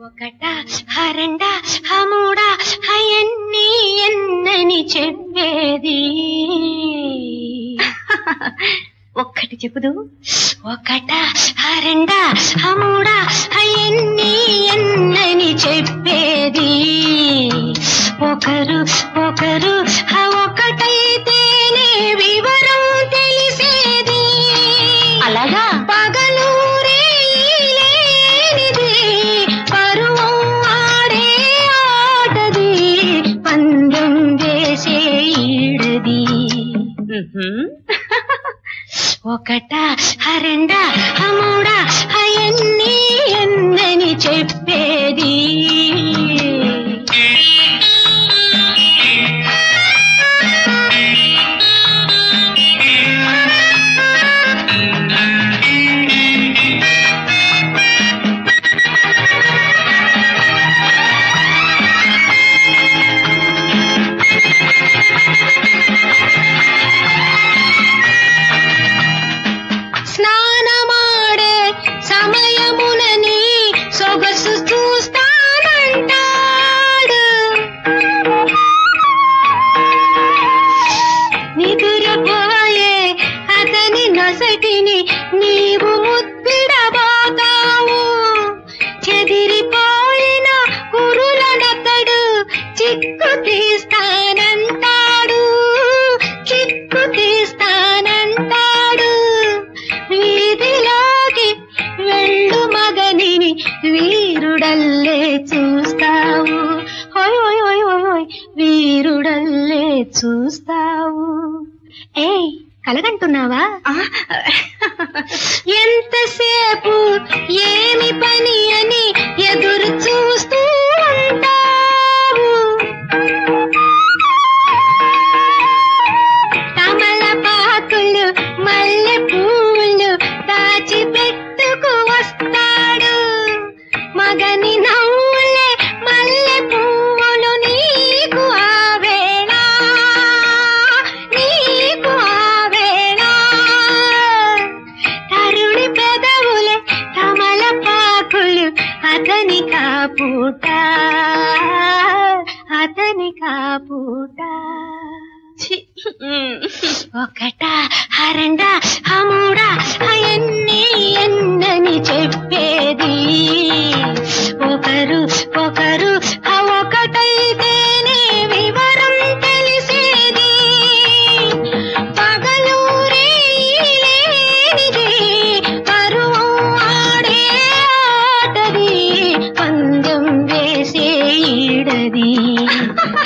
ఒకట హరెండ హమూడ హయన్ని ఎన్నని చెప్పేది ఒక్కటి చెప్పుదు ఒకట హరెండ హమూడ హయన్ని ఎన్నని చెప్పేది ఒకరు ఒకరు హ ఒకటైతేనే వివరం తెలిసేది అలాగా పగలూరే లేనిది పరువం ఆడే ఆటది పందెం వేసే ఈడది ఒకట హరెండ హమూడ హయన్ని ఎన్నని చెప్పేది స్నానమాడే సమయమునని సొగసు చూస్తానంటాడు నిదురపోయే అతని నొసటిని నీవు ముద్దిడబోతావు చెదిరిపోయిన కురులనతడు చిక్కు తీస్తానంటాడు చిక్కు తీస్తానంటాడు వీధిలోకి వెళ్ళు మగనిని వీరుడల్లే చూస్తావు హోయ్ హోయ్ హోయ్ హోయ్ హోయ్ వీరుడల్లే చూస్తావు ఏయ్ కలగంటున్నావా ఎంతసేపు ఏమి పని అని ఎదురు చూస్తూ ఉంటావు తమలపాకులు మల్లె పూలు దాచి పెట్టుకు వస్తాడు మగని నవ్వులే మల్లె పువ్వులు నీకు ఆ వేళ నీకు ఆ వేళ తరుణి పెదవులే తమలపాకులు అతని కాపూట అతని కాపూట ఛీ! ఒకట హరెండ హమూడ హయన్ని ఎన్నని చెప్పేది ఒకరు ఒకరు ఆ ఒకటైతేనే వివరం తెలిసేది పగలూరే లేనిది పరువం ఆడే ఆటది పందెం వేసే ఈడది